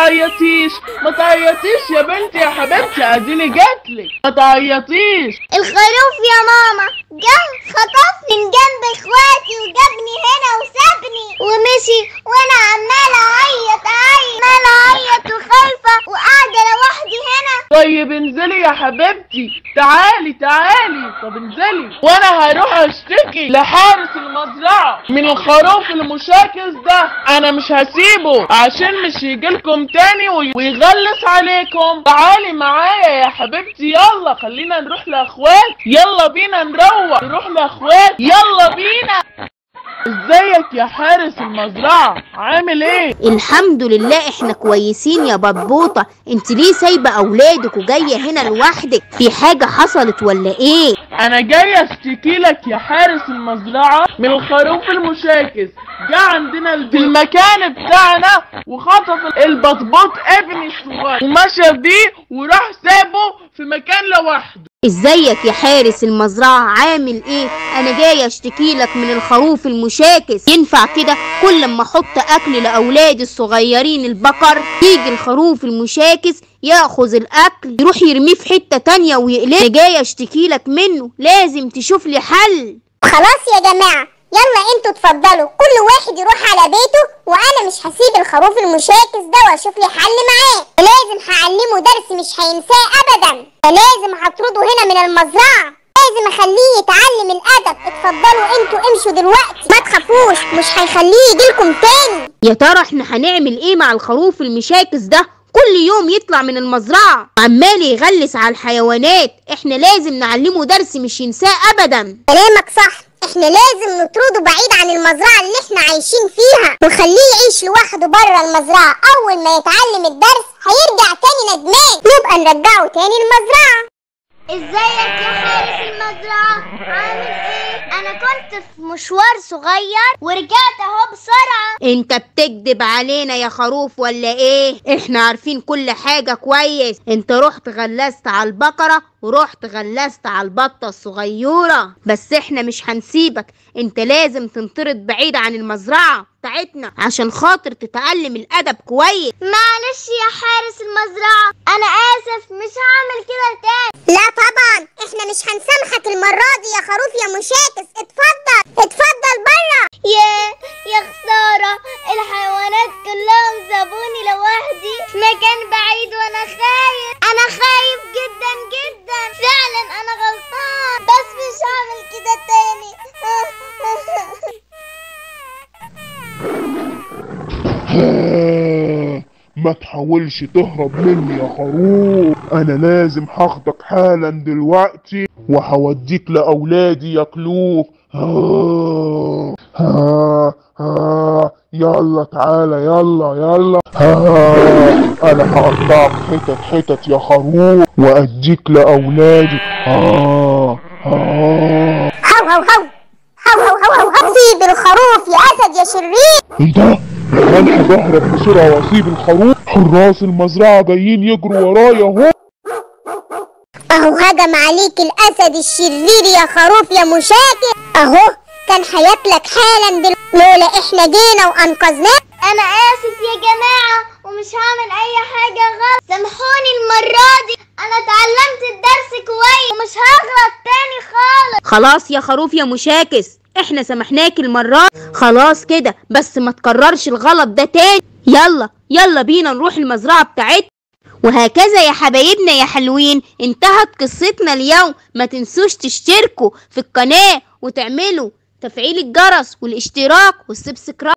تعيطيش ما تعيطيش يا بنتي يا حبيبتي اديني جاتلك ما تعيطيش الخروف يا ماما جه خطفني من جنب اخواتي وجابني هنا وسابني ومشي وانا عمالة اعيط اعيط عمالة اعيط وخايفة وقاعدة لوحدي هنا طيب انزلي يا حبيبتي تعالي تعالي طب انزلي وانا هروح اشتكي لحارس المزرعة من الخروف المشاكس ده انا مش هسيبه عشان مش يجيلكم تاني وي- ويغلس عليكم تعالي معايا يا حبيبتي يلا خلينا نروح لاخوات يلا بينا نروح نروح لاخوات يلا بينا ازيك يا حارس المزرعة عامل ايه الحمد لله احنا كويسين يا بطبوطة انت ليه سايبة اولادك وجاية هنا لوحدك في حاجة حصلت ولا ايه انا جاي اشتكي لك يا حارس المزرعة من الخروف المشاكس جه عندنا في المكان بتاعنا وخطف البطبوط ابني الصغير ومشى بيه وراح سابه في مكان لوحده ازيك يا حارس المزرعة عامل ايه انا جاي اشتكي لك من الخروف المشاكس ينفع كده كل ما احط اكل لاولادي الصغيرين البقر يجي الخروف المشاكس ياخذ الاكل يروح يرميه في حتة تانية ويقلب انا جاي اشتكي لك منه لازم تشوف لي حل خلاص يا جماعة يلا انتوا اتفضلوا كل واحد يروح على بيته وانا مش هسيب الخروف المشاكس ده واشوف لي حل معاه لازم هعلمه درس مش هينساه ابدا لازم هطرده هنا من المزرعة لازم اخليه يتعلم الادب اتفضلوا انتوا امشوا دلوقتي ما تخافوش مش هيخليه يجيلكم تاني يا ترى احنا هنعمل ايه مع الخروف المشاكس ده كل يوم يطلع من المزرعة عمال يغلس على الحيوانات احنا لازم نعلمه درس مش ينساه ابدا كلامك صح احنا لازم نطرده بعيد عن المزرعة اللي احنا عايشين فيها ونخليه يعيش لوحده بره المزرعة اول ما يتعلم الدرس هيرجع تاني ندمان نبقى نرجعه تاني المزرعة ازيك يا حارس المزرعة عامل ايه انا كنت في مشوار صغير ورجعت اهو بسرعة انت بتكذب علينا يا خروف ولا ايه احنا عارفين كل حاجة كويس انت رحت غلست على البقرة ورحت غلست على البطة الصغيرة بس احنا مش هنسيبك انت لازم تنطرد بعيد عن المزرعة بتاعتنا عشان خاطر تتعلم الادب كويس معلش يا حارس المزرعة أنا آسف مش هعمل كده تاني لا طبعا احنا مش هنسامحك المرة دي يا خروف يا مشاكس اتفضل اتفضل برا يا يا خسارة الحيوانات كلهم سابوني لوحدي في مكان بعيد وأنا خايف أنا خايف جدا جدا فعلا أنا غلطان بس مش هعمل كده تاني ما تحاولش تهرب مني يا خروف انا لازم هاخدك حالا دلوقتي وهوديك لاولادي ياكلوك ها ها ها يلا تعالى يلا يلا ها انا هقطعك حتت حتت يا خروف واديك لاولادي ها ها هو هو هو هو هو هو هو هو سيب الخروف يا أسد يا شرير ايه ده؟ انا بهرب بسرعة واسيب الخروف حراس المزرعة جايين يجروا ورايا اهو اهو هجم عليك الاسد الشرير يا خروف يا مشاكل اهو كان هياكلك حالا دل... لولا احنا جينا وانقذناك انا اسف يا جماعه ومش هعمل اي حاجه غلط سامحوني المره دي انا اتعلمت الدرس كويس ومش هغلط تاني خالص خلاص يا خروف يا مشاكس احنا سامحناك المرة خلاص كده بس ما تكررش الغلط ده تاني يلا يلا بينا نروح المزرعة بتاعتنا وهكذا يا حبايبنا يا حلوين انتهت قصتنا اليوم ما تنسوش تشتركوا في القناة وتعملوا تفعيل الجرس والاشتراك والسبسكرايب